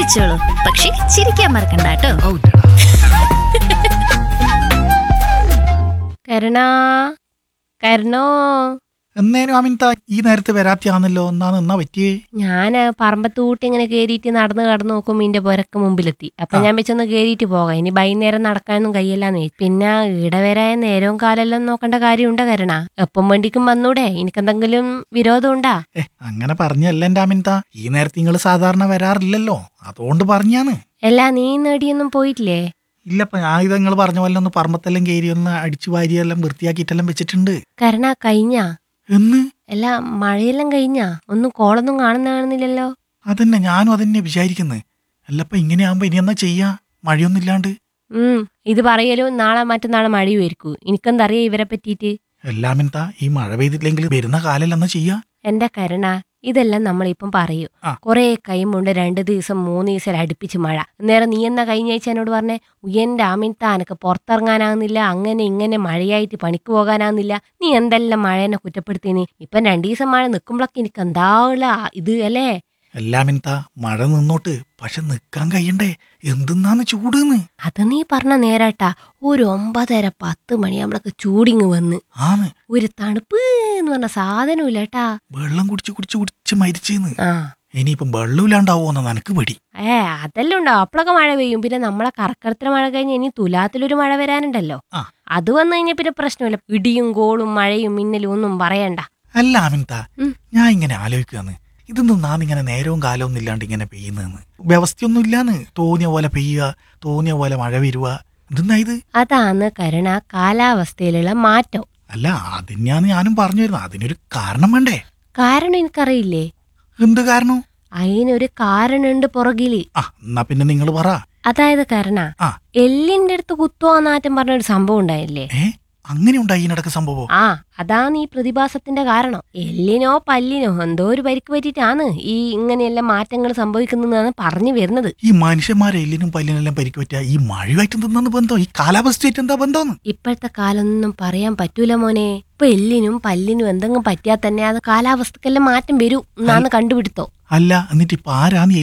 കഴിച്ചോളൂ പക്ഷെ ചിരിക്കാൻ മറക്കണ്ട കേട്ടോ ഔ, കരുണാ കരുണോ എന്നേനും അമിൻത ഈ നേരത്തെ വരാത്തിയാന്നല്ലോ എന്നാണ് എന്നാ പറ്റിയേ ഞാന് പറമ്പത്തൂട്ടി ഇങ്ങനെ കേറിയിട്ട് നടന്ന് കടന്നു നോക്കുമ്പോ ഇന്റെ പുരക്ക് മുമ്പിലെത്തി അപ്പൊ ആ. ഞാൻ വെച്ചൊന്ന് കേറിയിട്ട് പോകാം ഇനി വൈകുന്നേരം നടക്കാനൊന്നും കയ്യല്ലാന്ന് വെച്ചു പിന്നെ ഈടെ വരായ നേരവും കാലെല്ലാം നോക്കേണ്ട കാര്യമുണ്ടോ കരുണ എപ്പം വണ്ടിക്കും വന്നൂടെ എനിക്കെന്തെങ്കിലും വിരോധം ഉണ്ടാ ഏ അങ്ങനെ പറഞ്ഞല്ല എന്റെ അമിൻത ഈ നേരത്തെ നിങ്ങൾ സാധാരണ വരാറില്ലല്ലോ അതുകൊണ്ട് പറഞ്ഞാന്ന് അല്ല നീ നേടിയൊന്നും പോയിട്ടില്ലേ ഇല്ലപ്പ ഞാൻ ഇത് നിങ്ങൾ പറഞ്ഞ പോലെ ഒന്ന് പറമ്പത്തെല്ലാം കയറി ഒന്ന് അടിച്ചു വാരിയെല്ലാം വൃത്തിയാക്കിയിട്ടെല്ലാം വെച്ചിട്ടുണ്ട് കരുണ കഴിഞ്ഞാ എന്ന് അല്ല മഴയെല്ലാം കഴിഞ്ഞാ ഒന്നും കോളൊന്നും കാണുന്ന കാണുന്നില്ലല്ലോ അതന്നെ ഞാനും അതന്നെ വിചാരിക്കുന്നത് അല്ലപ്പ ഇങ്ങനെയാകുമ്പോ ഇനി എന്നാ ചെയ്യാ മഴയൊന്നും ഇല്ലാണ്ട് ഉം ഇത് പറയലും നാളെ മറ്റന്നാളെ മഴയുമായിരിക്കും എനിക്കെന്തറിയാം ഇവരെ പറ്റിയിട്ട് എല്ലാമിൻത ഈ മഴ പെയ്തിട്ടില്ലെങ്കിൽ വരുന്ന കാലം എന്നാ ചെയ്യാ എന്റെ കരുണ ഇതെല്ലാം നമ്മളിപ്പം പറയൂ ആ. കുറെ കൈമുണ്ട് രണ്ട് ദിവസം മൂന്ന് ദിവസം അടുപ്പിച്ച് മഴ നേരെ നീ എന്നാ കഴിഞ്ഞ ആഴ്ച എന്നോട് പറഞ്ഞേ ഉയ്യന്റെ ആമിൻത്ത എനക്ക് പുറത്തിറങ്ങാനാകുന്നില്ല അങ്ങനെ ഇങ്ങനെ മഴയായിട്ട് പണിക്ക് പോകാനാകുന്നില്ല നീ എന്തെല്ലാം മഴേനെ കുറ്റപ്പെടുത്തിന് ഇപ്പം രണ്ടു ദിവസം മഴ നിൽക്കുമ്പോഴൊക്കെ എനിക്ക് എന്താവുള്ള ഇത് അല്ലേ എല്ലാമിൻത മഴ നിന്നോട്ട് പക്ഷെ നിക്കാൻ കഴിയണ്ടേ എന്തെന്നാന്ന് ചൂടുന്ന് അത് നീ പറഞ്ഞ നേരാട്ടാ ഒരു ഒമ്പതര പത്ത് മണിയാകുമ്പോഴൊക്കെ ചൂടിങ് വന്ന് ആന്ന് ഒരു തണുപ്പ് എന്ന് പറഞ്ഞ സാധനമില്ല കേട്ടാ വെള്ളം കുടിച്ച് കുടിച്ച് കുടിച്ച് മരിച്ചേന്ന് ആ ഇനിയിപ്പം വെള്ളമില്ലാണ്ടാവോന്ന നനക്ക് പേടി ഏ അതെല്ലാം ഉണ്ടാവും അപ്പോഴൊക്കെ മഴ പെയ്യും പിന്നെ നമ്മളെ കർക്കടത്തിലെ മഴ കഴിഞ്ഞ് ഇനി തുലാത്തിലൊരു മഴ വരാനുണ്ടല്ലോ ആ. അത് വന്നു കഴിഞ്ഞാൽ പിന്നെ പ്രശ്നമില്ല ഇടിയും കോളും മഴയും മിന്നലും ഒന്നും പറയണ്ട അല്ല അമിൻത ഉം. ഞാൻ ഇങ്ങനെ ആലോചിക്കുകയാണ് ഇതൊന്നും നാം ഇങ്ങനെ നേരവും കാലവും ഇല്ലാണ്ട് ഇങ്ങനെ പെയ്യുന്നതെന്ന് വ്യവസ്ഥയൊന്നും ഇല്ലാന്ന് തോന്നിയ പോലെ പെയ്യുക തോന്നിയ പോലെ മഴ വരുക എന്തെന്നാ ഇത് അതാണ് കരുണ കാലാവസ്ഥയിലുള്ള മാറ്റം അല്ല അതിനാണ് ഞാനും പറഞ്ഞു വരുന്നത് അതിനൊരു കാരണം വേണ്ടേ കാരണം എനിക്കറിയില്ലേ എന്ത് കാരണം അതിനൊരു കാരണമുണ്ട് പുറകില് ആ എന്നാ പിന്നെ നിങ്ങൾ പറ അതായത് കരുണ ആ. എല്ലിന്റെ അടുത്ത് കുത്തുവാനാറ്റം പറഞ്ഞൊരു സംഭവം ഉണ്ടായില്ലേ ഏ അങ്ങനെ ഉണ്ടായി ഇതിനിടക്ക് സംഭവം ആ അതാണ് ഈ പ്രതിഭാസത്തിന്റെ കാരണം എല്ലിനോ പല്ലിനോ എന്തോ ഒരു പരിക്ക് പറ്റിയിട്ടാണ് ഈ ഇങ്ങനെയെല്ലാം മാറ്റങ്ങൾ സംഭവിക്കുന്നതെന്നാണ് പറഞ്ഞു വരുന്നത് ഈ മനുഷ്യന്മാരെ എല്ലിനും പല്ലിനെല്ലാം പരിക്ക് പറ്റിയ ഈ മഴയുമായിട്ട് എന്തെന്നാണ് ബന്ധം ഈ കാലാവസ്ഥയായിട്ട് എന്താ ബന്ധം ഇപ്പോഴത്തെ കാലൊന്നും പറയാൻ പറ്റൂല മോനെ ഇപ്പൊ എല്ലിനും പല്ലിനും എന്തെങ്കിലും പറ്റിയാൽ തന്നെ അത് കാലാവസ്ഥക്കെല്ലാം മാറ്റം വരും എന്നാണ് കണ്ടുപിടുത്തോ അല്ല എന്നിട്ട് ഇപ്പൊ ആരാന്ന്